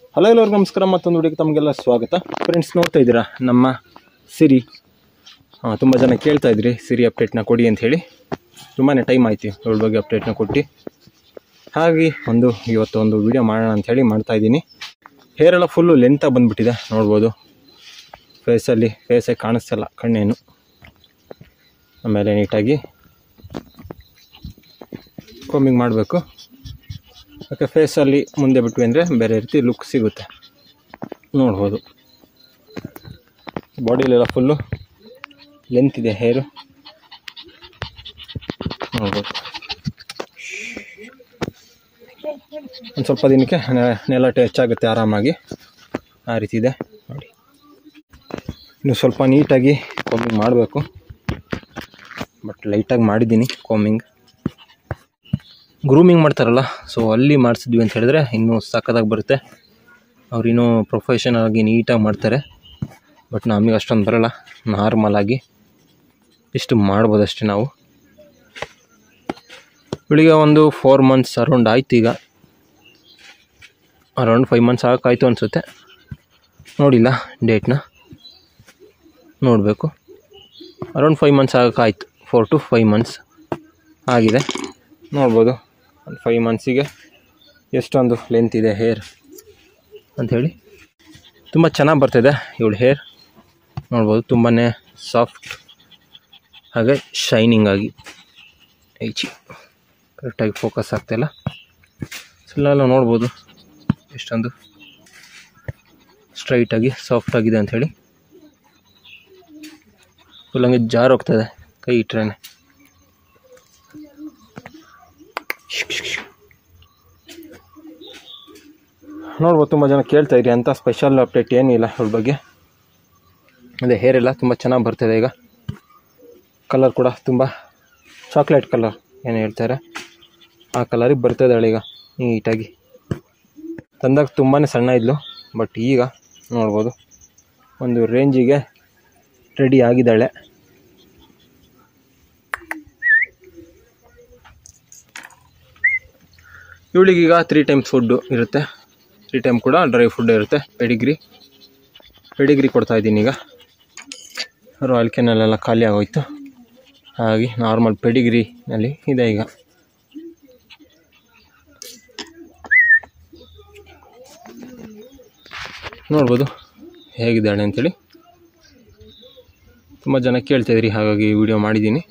hello ಎಲ್ಲರಿಗೂ ನಮಸ್ಕಾರ ಮತ್ತೊಂದು ವಿಡಿಯೋಗೆ ತಮಗೆಲ್ಲ ಸ್ವಾಗತ ಫ್ರೆಂಡ್ಸ್ ನೋಡ್ತಾ ಇದ್ದೀರಾ ನಮ್ಮ ಸಿರಿ ತುಂಬ ಜನ ಕೇಳ್ತಾ ಇದ್ರಿ ಸಿರಿ ಅಪ್ಡೇಟ್ನ ಕೊಡಿ ಅಂತ ಹೇಳಿ ತುಂಬಾ ಟೈಮ್ ಆಯ್ತು ಇವ್ರ ಬಗ್ಗೆ ಅಪ್ಡೇಟ್ನ ಕೊಟ್ಟು ಹಾಗೆ ಒಂದು ಇವತ್ತು ಒಂದು ವಿಡಿಯೋ ಮಾಡೋಣ ಅಂತ ಹೇಳಿ ಮಾಡ್ತಾ ಇದ್ದೀನಿ ಹೇರ್ ಎಲ್ಲ ಫುಲ್ಲು ಲೆಂತಾಗಿ ಬಂದುಬಿಟ್ಟಿದೆ ನೋಡ್ಬೋದು ಫೇಸಲ್ಲಿ ಫೇಸೇ ಕಾಣಿಸ್ತಲ್ಲ ಕಣ್ಣೇನು ಆಮೇಲೆ ನೀಟಾಗಿ ಕೋಮಿಂಗ್ ಮಾಡಬೇಕು ಓಕೆ ಫೇಸಲ್ಲಿ ಮುಂದೆ ಬಿಟ್ವಿ ಅಂದರೆ ಬೇರೆ ರೀತಿ ಲುಕ್ ಸಿಗುತ್ತೆ ನೋಡ್ಬೋದು ಬಾಡಿಲೆಲ್ಲ ಫುಲ್ಲು ಲೆಂತ್ ಇದೆ ಹೇರು ನೋಡ್ಬೋದು ಒಂದು ಸ್ವಲ್ಪ ದಿನಕ್ಕೆ ನೆ- ನೆಲ ಹೆಚ್ಚಾಗುತ್ತೆ ಆರಾಮಾಗಿ ಆ ರೀತಿ ಇದೆ ನೋಡಿ ಇನ್ನು ಸ್ವಲ್ಪ ನೀಟಾಗಿ ಕೋಮಿಂಗ್ ಮಾಡಬೇಕು ಬಟ್ ಲೈಟಾಗಿ ಮಾಡಿದ್ದೀನಿ ಕೋಮಿಂಗ್ ಗ್ರೂಮಿಂಗ್ ಮಾಡ್ತಾರಲ್ಲ ಸೊ ಅಲ್ಲಿ ಮಾಡಿಸಿದ್ವಿ ಅಂತ ಹೇಳಿದ್ರೆ ಇನ್ನೂ ಸಕ್ಕತ್ತಾಗಿ ಬರುತ್ತೆ ಅವ್ರು ಇನ್ನೂ ಪ್ರೊಫೆಷನಲ್ ಆಗಿ ನೀಟಾಗಿ ಮಾಡ್ತಾರೆ ಬಟ್ ನಮಗೆ ಅಷ್ಟೊಂದು ಬರಲ್ಲ ನಾರ್ಮಲ್ ಆಗಿ ಇಷ್ಟು ಮಾಡ್ಬೋದು ಅಷ್ಟೇ ನಾವು ಇವಳಿಗೆ ಒಂದು ಫೋರ್ ಮಂತ್ಸ್ ಅರೌಂಡ್ ಆಯ್ತು ಈಗ ಅರೌಂಡ್ ಫೈವ್ ಮಂತ್ಸ್ ಆಗೋಕ್ಕಾಯ್ತು ಅನಿಸುತ್ತೆ ನೋಡಿಲ್ಲ ಡೇಟ್ನ ನೋಡಬೇಕು ಅರೌಂಡ್ ಫೈವ್ ಮಂತ್ಸ್ ಆಗೋಕ್ಕಾಯ್ತು ಫೋರ್ ಟು ಫೈವ್ ಮಂತ್ಸ್ ಆಗಿದೆ ನೋಡ್ಬೋದು ಒಂದು ಫೈವ್ ಮಂತ್ಸಿಗೆ ಎಷ್ಟೊಂದು ಲೆಂತ್ ಇದೆ ಹೇರ್ ಅಂಥೇಳಿ ತುಂಬ ಚೆನ್ನಾಗಿ ಬರ್ತಿದೆ ಇವಳು ಹೇರ್ ನೋಡ್ಬೋದು ತುಂಬಾ ಸಾಫ್ಟ್ ಹಾಗೆ ಶೈನಿಂಗ್ ಆಗಿ ಐಚಿ ಕರೆಕ್ಟಾಗಿ ಫೋಕಸ್ ಆಗ್ತಾಯಿಲ್ಲ ಸೊ ಇಲ್ಲೆಲ್ಲ ನೋಡ್ಬೋದು ಎಷ್ಟೊಂದು ಸ್ಟ್ರೈಟಾಗಿ ಸಾಫ್ಟ್ ಆಗಿದೆ ಅಂಥೇಳಿ ಫುಲ್ ಹಂಗೆ ಜಾರ್ ಹೋಗ್ತದೆ ಕೈ ಇಟ್ರೇನೆ ನೋಡ್ಬೋದು ತುಂಬ ಜನ ಕೇಳ್ತಾ ಇರಿ ಅಂಥ ಸ್ಪೆಷಲ್ ಅಪ್ಡೇಟ್ ಏನಿಲ್ಲ ಇವ್ರ ಬಗ್ಗೆ ಅದೇ ಹೇರ್ ಎಲ್ಲ ತುಂಬ ಚೆನ್ನಾಗಿ ಬರ್ತಿದೆ ಈಗ ಕಲರ್ ಕೂಡ ತುಂಬ ಚಾಕ್ಲೇಟ್ ಕಲರ್ ಏನು ಹೇಳ್ತಾರೆ ಆ ಕಲರಿಗೆ ಬರ್ತಿದ್ದಾಳೆ ಈಗ ನೀಟಾಗಿ ತಂದಾಗ ತುಂಬಾ ಸಣ್ಣ ಇದ್ಲು ಬಟ್ ಈಗ ನೋಡ್ಬೋದು ಒಂದು ರೇಂಜಿಗೆ ರೆಡಿ ಆಗಿದ್ದಾಳೆ ಇವಳಿಗೀಗ ತ್ರೀ ಟೈಮ್ಸ್ ಫುಡ್ಡು ಇರುತ್ತೆ ತ್ರೀ ಟೈಮ್ ಕೂಡ ಡ್ರೈ ಫುಡ್ ಇರುತ್ತೆ ಪೆಡಿಗ್ರಿ ಪೆಡಿಗ್ರಿ ಕೊಡ್ತಾ ಇದ್ದೀನಿ ಈಗ ರಾಯಲ್ ಕೆನಲೆಲ್ಲ ಖಾಲಿ ಆಗೋಯ್ತು ಹಾಗೆ ನಾರ್ಮಲ್ ಪೆಡಿಗ್ರಿನಲ್ಲಿ ಇದೆ ಈಗ ನೋಡ್ಬೋದು ಹೇಗಿದ್ದಾಳೆ ಅಂತೇಳಿ ತುಂಬ ಜನ ಕೇಳ್ತಾಯಿದ್ರಿ ಹಾಗಾಗಿ ವಿಡಿಯೋ ಮಾಡಿದ್ದೀನಿ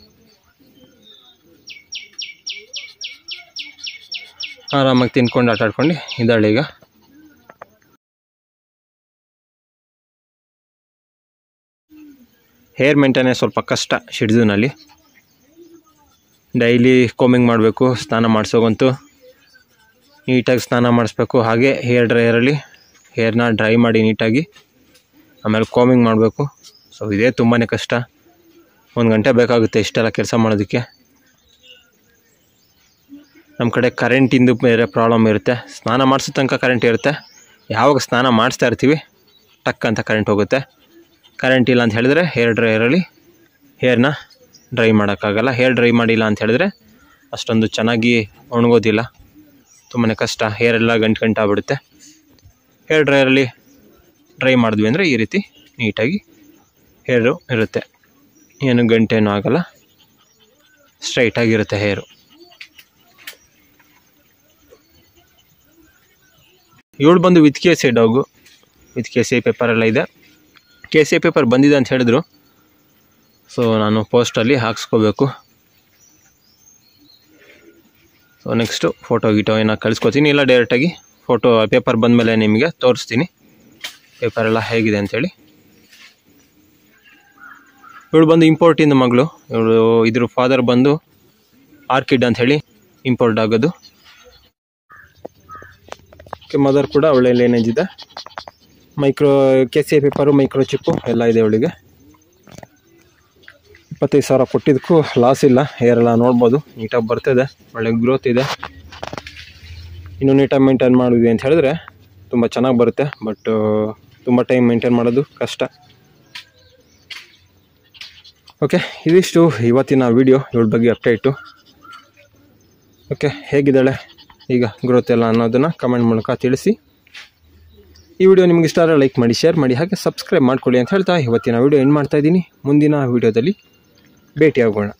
ಆರಾಮಾಗಿ ತಿನ್ಕೊಂಡು ಆಟ ಆಡ್ಕೊಂಡು ಇದ್ದಾಳೆ ಈಗ ಹೇರ್ ಮೇಂಟೆನೆನ್ಸ್ ಸ್ವಲ್ಪ ಕಷ್ಟ ಶಿಡ್ಜುನಲ್ಲಿ ಡೈಲಿ ಕೋಮಿಂಗ್ ಮಾಡಬೇಕು ಸ್ನಾನ ಮಾಡಿಸೋಗಂತೂ ನೀಟಾಗಿ ಸ್ನಾನ ಮಾಡಿಸ್ಬೇಕು ಹಾಗೆ ಹೇರ್ ಡ್ರೈಯರಲ್ಲಿ ಹೇರ್ನ ಡ್ರೈ ಮಾಡಿ ನೀಟಾಗಿ ಆಮೇಲೆ ಕೋಮಿಂಗ್ ಮಾಡಬೇಕು ಸೊ ಇದೇ ತುಂಬಾ ಕಷ್ಟ ಒಂದು ಗಂಟೆ ಬೇಕಾಗುತ್ತೆ ಇಷ್ಟೆಲ್ಲ ಕೆಲಸ ಮಾಡೋದಕ್ಕೆ ನಮ್ಮ ಕಡೆ ಕರೆಂಟಿಂದು ಬೇರೆ ಪ್ರಾಬ್ಲಮ್ ಇರುತ್ತೆ ಸ್ನಾನ ಮಾಡಿಸೋ ತನಕ ಕರೆಂಟ್ ಇರುತ್ತೆ ಯಾವಾಗ ಸ್ನಾನ ಮಾಡಿಸ್ತಾ ಇರ್ತೀವಿ ಟಕ್ ಅಂತ ಕರೆಂಟ್ ಹೋಗುತ್ತೆ ಕರೆಂಟ್ ಇಲ್ಲ ಅಂತ ಹೇಳಿದ್ರೆ ಹೇರ್ ಡ್ರೈಯರಲ್ಲಿ ಹೇರ್ನ ಡ್ರೈ ಮಾಡೋಕ್ಕಾಗಲ್ಲ ಹೇರ್ ಡ್ರೈ ಮಾಡಿಲ್ಲ ಅಂತ ಹೇಳಿದ್ರೆ ಅಷ್ಟೊಂದು ಚೆನ್ನಾಗಿ ಒಣಗೋದಿಲ್ಲ ತುಂಬಾ ಕಷ್ಟ ಹೇರ್ ಎಲ್ಲ ಗಂಟು ಗಂಟು ಆಗ್ಬಿಡುತ್ತೆ ಹೇರ್ ಡ್ರೈಯರಲ್ಲಿ ಡ್ರೈ ಮಾಡಿದ್ವಿ ಅಂದರೆ ಈ ರೀತಿ ನೀಟಾಗಿ ಹೇರು ಇರುತ್ತೆ ಏನು ಗಂಟೇನೂ ಆಗಲ್ಲ ಸ್ಟ್ರೈಟಾಗಿರುತ್ತೆ ಹೇರು ಇವಳು ಬಂದು with K C dog with K C paper ಎಲ್ಲ ಇದೆ ಕೆ ಸಿ ಪೇಪರ್ ಬಂದಿದೆ ಅಂತ ಹೇಳಿದ್ರು ಸೊ ನಾನು ಪೋಸ್ಟಲ್ಲಿ ಹಾಕ್ಸ್ಕೋಬೇಕು ಸೊ ನೆಕ್ಸ್ಟು ಫೋಟೋ ಗೀಟೋ ಏನೋ ಕಳಿಸ್ಕೊತೀನಿ ಇಲ್ಲ ಡೈರೆಕ್ಟಾಗಿ ಫೋಟೋ ಪೇಪರ್ ಬಂದಮೇಲೆ ನಿಮಗೆ ತೋರಿಸ್ತೀನಿ ಪೇಪರ್ ಎಲ್ಲ ಹೇಗಿದೆ ಅಂತೇಳಿ ಇವಳು ಬಂದು ಇಂಪೋರ್ಟಿಂದ ಮಗಳು ಇವಳು ಇದ್ರ ಫಾದರ್ ಬಂದು ಆರ್ಕಿಡ್ ಅಂತ ಹೇಳಿ ಇಂಪೋರ್ಟ್ ಆಗೋದು ಮದರ್ ಕೂಡ ಒಳ್ಳೆ ಲೇನೇಜ್ ಇದೆ micro K C paper micro chip ಎಲ್ಲ ಇದೆ ಅವಳಿಗೆ ಇಪ್ಪತ್ತೈದು ಸಾವಿರ ಕೊಟ್ಟಿದ್ದಕ್ಕೂ ಲಾಸ್ ಇಲ್ಲ ಹೇರ್ ಎಲ್ಲ ನೋಡ್ಬೋದು ನೀಟಾಗಿ ಬರ್ತಿದೆ ಒಳ್ಳೆ ಗ್ರೋತ್ ಇದೆ ಇನ್ನು ನೀಟಾಗಿ ಮೇಂಟೈನ್ ಮಾಡಿದ್ವಿ ಅಂತ ಹೇಳಿದ್ರೆ ತುಂಬ ಚೆನ್ನಾಗಿ ಬರುತ್ತೆ ಬಟ್ ತುಂಬ ಟೈಮ್ ಮೇಂಟೈನ್ ಮಾಡೋದು ಕಷ್ಟ ಓಕೆ ಇದಿಷ್ಟು ಇವತ್ತಿನ ವಿಡಿಯೋ ಇವಳ ಬಗ್ಗೆ ಅಪ್ಡೇಟು ಓಕೆ ಹೇಗಿದ್ದಾಳೆ ಈಗ ಗ್ರೋತ್ ಎಲ್ಲ ಅನ್ನೋದನ್ನು ಕಮೆಂಟ್ ಮೂಲಕ ತಿಳಿಸಿ ಈ ವಿಡಿಯೋ ನಿಮ್ಗೆ ಇಷ್ಟ ಆದರೆ ಲೈಕ್ ಮಾಡಿ ಶೇರ್ ಮಾಡಿ ಹಾಗೆ ಸಬ್ಸ್ಕ್ರೈಬ್ ಮಾಡ್ಕೊಳ್ಳಿ ಅಂತ ಹೇಳ್ತಾ ಇವತ್ತಿನ ವಿಡಿಯೋ ಏನು ಮಾಡ್ತಾ ಇದ್ದೀನಿ ಮುಂದಿನ ವಿಡಿಯೋದಲ್ಲಿ ಭೇಟಿಯಾಗೋಣ